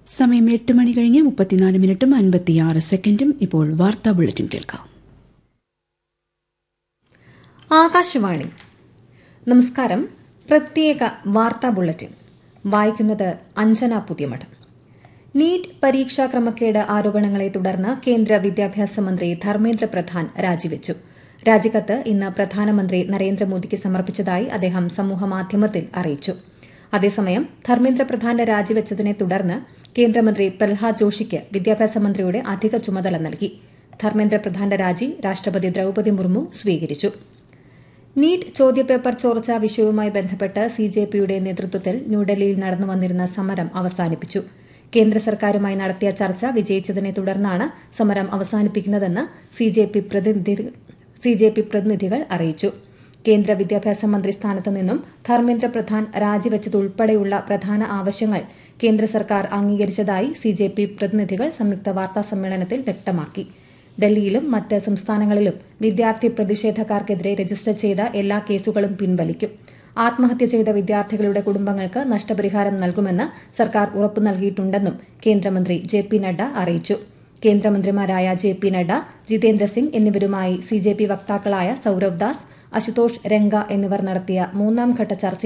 സമയം എട്ട് മണി കഴിഞ്ഞ് മുപ്പത്തിനാല് മിനിറ്റും അൻപത്തിയാറ് സെക്കൻഡും ഇപ്പോൾ വാർത്താ ബുള്ളറ്റിൻ കേൾക്കാം ആകാശവാണി നമസ്കാരം പ്രത്യേക വാർത്താ ബുള്ളറ്റിൻ വായിക്കുന്നത് അഞ്ജന പുതിയമഠം നീറ്റ് പരീക്ഷാ ക്രമക്കേട് ആരോപണങ്ങളെ തുടർന്ന് കേന്ദ്ര വിദ്യാഭ്യാസ മന്ത്രി ധർമ്മേന്ദ്ര പ്രധാൻ രാജിവച്ചു രാജിക്കത്ത് ഇന്ന് പ്രധാനമന്ത്രി നരേന്ദ്രമോദിക്ക് സമർപ്പിച്ചതായി അദ്ദേഹം സമൂഹമാധ്യമത്തിൽ അറിയിച്ചു അതേസമയം ധർമ്മേന്ദ്ര പ്രധാന്റെ രാജിവെച്ചതിനെ തുടർന്ന് കേന്ദ്രമന്ത്രി പ്രഹ്ലാദ് ജോഷിക്ക് വിദ്യാഭ്യാസ മന്ത്രിയുടെ അധിക ചുമതല നൽകി ധർമ്മേന്ദ്ര പ്രധാന്റെ രാജി രാഷ്ട്രപതി ദ്രൌപദി മുർമു സ്വീകരിച്ചു നീറ്റ് ചോദ്യപേപ്പർ ചോർച്ചാ വിഷയവുമായി ബന്ധപ്പെട്ട് സിജെപിയുടെ നേതൃത്വത്തിൽ ന്യൂഡൽഹിയിൽ നടന്നുവന്നിരുന്ന സമരം അവസാനിപ്പിച്ചു കേന്ദ്ര സർക്കാരുമായി നടത്തിയ ചർച്ച വിജയിച്ചതിനെ തുടർന്നാണ് സമരം അവസാനിപ്പിക്കുന്നതെന്ന് സിജെപി പ്രതിനിധികൾ അറിയിച്ചു കേന്ദ്ര വിദ്യാഭ്യാസ മന്ത്രി സ്ഥാനത്ത് നിന്നും ധർമ്മേന്ദ്ര പ്രധാൻ രാജിവെച്ചതുൾപ്പെടെയുള്ള പ്രധാന ആവശ്യങ്ങൾ കേന്ദ്ര സർക്കാർ അംഗീകരിച്ചതായി സിജെപി പ്രതിനിധികൾ സംയുക്ത വാർത്താ സമ്മേളനത്തിൽ വ്യക്തമാക്കി ഡൽഹിയിലും മറ്റ് സംസ്ഥാനങ്ങളിലും വിദ്യാർത്ഥി പ്രതിഷേധക്കാർക്കെതിരെ രജിസ്റ്റർ ചെയ്ത എല്ലാ കേസുകളും പിൻവലിക്കും ആത്മഹത്യ ചെയ്ത വിദ്യാർത്ഥികളുടെ കുടുംബങ്ങൾക്ക് നഷ്ടപരിഹാരം നൽകുമെന്ന് സർക്കാർ ഉറപ്പു നൽകിയിട്ടുണ്ടെന്നും കേന്ദ്രമന്ത്രി ജെ പി നഡ്ഡ അറിയിച്ചു കേന്ദ്രമന്ത്രിമാരായ ജെ പി നഡ്ഡ ജിതേന്ദ്ര സിംഗ് എന്നിവരുമായി സിജെപി വക്താക്കളായ സൌരവ് ദാസ് അശുതോഷ് രംഗ എന്നിവർ നടത്തിയ മൂന്നാം ഘട്ട ചർച്ച